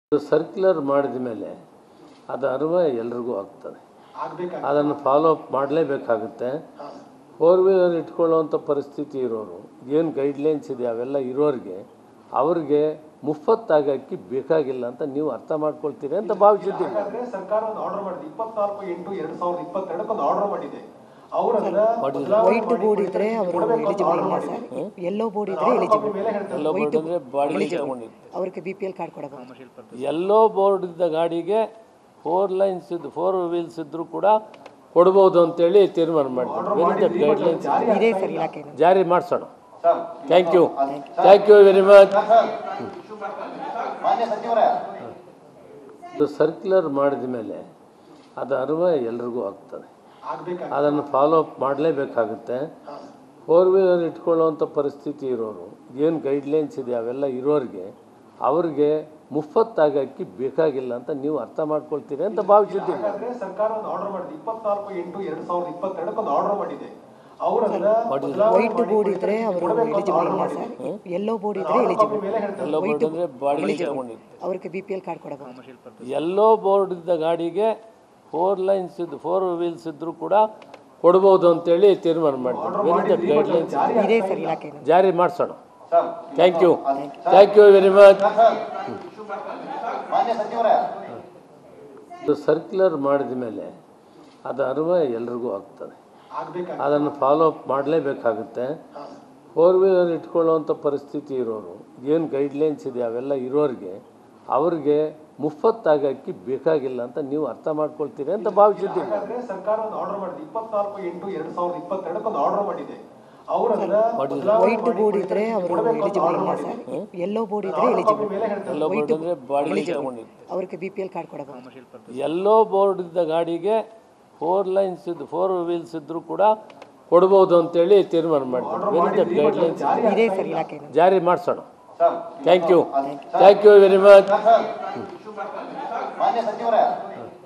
Circular ಮಾಡಿದ ಮೇಲೆ ಅದು ಅರಿವು ಎಲ್ರಿಗೂ ಆಗ್ತದೆ ಆಗ್ಬೇಕಾ ಅದನ್ನು ಫಾಲೋ ಅಪ್ ಮಾಡಲೇಬೇಕಾಗುತ್ತೆ ಫೋರ್ ವೀಲರ್ ಇಟ್ಕೊಳ್ಳೋವಂಥ ಪರಿಸ್ಥಿತಿ ಇರೋರು ಏನು ಗೈಡ್ಲೈನ್ಸ್ ಇದೆ ಅವೆಲ್ಲ ಇರೋರಿಗೆ ಅವ್ರಿಗೆ ಮುಫತ್ತಾಗಿ ಅಕ್ಕಿ ಬೇಕಾಗಿಲ್ಲ ಅಂತ ನೀವು ಅರ್ಥ ಮಾಡ್ಕೊಳ್ತೀರಿ ಅಂತ ಭಾವಿಸಿದ್ದೀನಿ ಹಾಗಾದ್ರೆ ಸರ್ಕಾರ ಒಂದು ಆರ್ಡರ್ ಮಾಡಿದೆ ಇಪ್ಪತ್ನಾಲ್ಕು ಎಂಟು ಎರಡ್ ಸಾವಿರದ ಇಪ್ಪತ್ತೆರಡಕ್ಕೆ ಒಂದು ಆರ್ಡರ್ ಮಾಡಿದೆ ಅವರನ್ನ ಬದಲಾವಣೆ ವೈಟ್ ಮಾಡಿ ಬೋರ್ಡ್ ಇದ್ರೆ ಅವರು ಕೊಡ್ಬೇಕು ಅಂತ ಎಲಿಜಿಬಲ್ order ಇಲ್ಲ ಮಾಡಿದೆ. ಸರ್ ಯೆಲ್ಲೋ ಬೋರ್ಡ್ ಇದ್ರೆ ಎಲಿಜಿಬಲ್ ಮೇಲೆ ಹೇಳ್ತಾರೆ ಎಲ್ಲೋ ಬೋರ್ಡ್ ಅಂದರೆ ಬಾಡಿಗೆ ತಗೊಂಡಿರ್ತಾರೆ ಅವ್ರಿಗೆ ಬಿ ಪಿ ಎಲ್ ಕಾರ್ಡ್ ಕೊಡಬಹುದು ಎಲ್ಲೋ ಬೋರ್ಡ್ ಇದ್ದ ಗಾಡಿಗೆ ಫೋರ್ ಲೈನ್ಸ್ ಇದ್ದು ಫೋರ್ ವೀಲ್ಸ್ ಇದ್ದರೂ ಕೂಡ ಕೊಡ್ಬೋದು ಅಂತೇಳಿ ತೀರ್ಮಾನ ಮಾಡಿದ್ವಿ ವೆರಿ ಗೈಡ್ಲೈನ್ಸ್ ಇದೇ ಸರ್ ಇಲಾಖೆಯಿಂದ ಜಾರಿ ಮಾಡಿಸೋಣ thank you thank you very much ಮಾನ್ಯ ಸಚಿವರೇ ಸರ್ಕ್ಯುಲರ್ ಮಾಡಿದ ಮೇಲೆ ಅದು ಅರಿವು ಎಲ್ರಿಗೂ ಆಗ್ತದೆ ಆಗ್ಬೇಕಾ ಅದನ್ನು ಫಾಲೋ ಅಪ್ ಮಾಡಲೇಬೇಕಾಗುತ್ತೆ ಫೋರ್ ವೀಲರ್ ಇಟ್ಕೊಳ್ಳೋವಂಥ ಪರಿಸ್ಥಿತಿ ಇರೋರು ಏನು ಗೈಡ್ಲೈನ್ಸ್ ಇದೆ ಅವೆಲ್ಲ ಇರೋರಿಗೆ ಅವ್ರಿಗೆ ಮುಫತ್ತಾಗಿ ಅಕ್ಕಿ ಬೇಕಾಗಿಲ್ಲ ಅಂತ ನೀವು ಅರ್ಥ ಮಾಡ್ಕೊಳ್ತೀರಿ ಅಂತ ಭಾವಿಸಿದ್ದೀನಿ ಹಾಗಾದ್ರೆ ಸರ್ಕಾರ ಒಂದು ಆರ್ಡರ್ ಮಾಡಿದೆ ಇಪ್ಪತ್ನಾಲ್ಕು ಎಂಟು ಎರಡ್ ಸಾವಿರದ ಇಪ್ಪತ್ತೆರಡಕ್ಕೆ ಒಂದು ಆರ್ಡರ್ ಮಾಡಿದೆ ಅವರನ್ನ ಬದಲಾವಣೆ ವೈಟ್ ಮಾಡಿ ಬೋರ್ಡ್ ಇದ್ರೆ ಅವರು ಕೊಡ್ಬೇಕು ಅಂತ ಎಲಿಜಿಬಲ್ order ಇಲ್ಲ ಮಾಡಿದೆ. ಸರ್ ಯೆಲ್ಲೋ ಬೋರ್ಡ್ ಇದ್ರೆ ಎಲಿಜಿಬಲ್ ಮೇಲೆ ಹೇಳ್ತಾರೆ ಎಲ್ಲೋ ಬೋರ್ಡ್ ಅಂದರೆ ಬಾಡಿಗೆ ತಗೊಂಡಿರ್ತಾರೆ ಅವ್ರಿಗೆ ಬಿ ಪಿ ಎಲ್ ಕಾರ್ಡ್ ಕೊಡಬಹುದು ಎಲ್ಲೋ ಬೋರ್ಡ್ ಇದ್ದ ಗಾಡಿಗೆ ಫೋರ್ ಲೈನ್ಸ್ ಇದ್ದು ಫೋರ್ ವೀಲ್ಸ್ ಇದ್ದರೂ ಕೂಡ ಕೊಡ್ಬೋದು ಅಂತೇಳಿ ತೀರ್ಮಾನ ಮಾಡಿದ್ವಿ ವೆರಿ ಗೈಡ್ಲೈನ್ಸ್ ಇದೇ ಸರ್ ಇಲಾಖೆಯಿಂದ ಜಾರಿ ಮಾಡಿಸೋಣ thank you thank you very much ಮಾನ್ಯ ಸಚಿವರೇ ಸರ್ಕ್ಯುಲರ್ ಮಾಡಿದ ಮೇಲೆ ಅದು ಅರಿವು ಎಲ್ರಿಗೂ ಆಗ್ತದೆ ಆಗ್ಬೇಕಾ ಅದನ್ನು ಫಾಲೋ ಅಪ್ ಮಾಡಲೇಬೇಕಾಗುತ್ತೆ ಫೋರ್ ವೀಲರ್ ಇಟ್ಕೊಳ್ಳೋವಂಥ ಪರಿಸ್ಥಿತಿ ಇರೋರು ಏನು ಗೈಡ್ಲೈನ್ಸ್ ಇದೆ ಅವೆಲ್ಲ ಇರೋರಿಗೆ ಅವ್ರಿಗೆ ಮುಫತ್ತಾಗಿ ಅಕ್ಕಿ ಬೇಕಾಗಿಲ್ಲ ಅಂತ ನೀವು ಅರ್ಥ ಮಾಡ್ಕೊಳ್ತೀರಿ ಅಂತ ಭಾವಿಸಿದ್ದೀನಿ ಹಾಗಾದ್ರೆ ಸರ್ಕಾರ ಒಂದು ಆರ್ಡರ್ ಮಾಡಿದೆ ಇಪ್ಪತ್ನಾಲ್ಕು ಎಂಟು ಎರಡ್ ಸಾವಿರದ ಇಪ್ಪತ್ತೆರಡಕ್ಕೆ ಒಂದು ಆರ್ಡರ್ ಮಾಡಿದೆ ಅವರನ್ನ ಬದಲಾವಣೆ ವೈಟ್ ಮಾಡಿ ಬೋರ್ಡ್ ಇದ್ರೆ ಅವರು ಕೊಡ್ಬೇಕು ಅಂತ ಎಲಿಜಿಬಲ್ order ಇಲ್ಲ ಮಾಡಿದೆ. ಸರ್ ಯೆಲ್ಲೋ ಬೋರ್ಡ್ ಇದ್ರೆ ಎಲಿಜಿಬಲ್ ಮೇಲೆ ಹೇಳ್ತಾರೆ ಎಲ್ಲೋ ಬೋರ್ಡ್ ಅಂದರೆ ಬಾಡಿಗೆ ತಗೊಂಡಿರ್ತಾರೆ ಅವ್ರಿಗೆ ಬಿ ಪಿ ಎಲ್ ಕಾರ್ಡ್ ಕೊಡಬಹುದು ಎಲ್ಲೋ ಬೋರ್ಡ್ ಇದ್ದ ಗಾಡಿಗೆ ಫೋರ್ ಲೈನ್ಸ್ ಇದ್ದು ಫೋರ್ ವೀಲ್ಸ್ ಇದ್ದರೂ ಕೂಡ ಕೊಡ್ಬೋದು ಅಂತೇಳಿ ತೀರ್ಮಾನ ಮಾಡಿದ್ವಿ ವೆರಿ ಗೈಡ್ಲೈನ್ಸ್ ಇದೇ ಸರ್ ಇಲಾಖೆಯಿಂದ ಜಾರಿ ಮಾಡಿಸೋಣ thank you thank you very much ಮಾನ್ಯ ಸಚಿವರೇ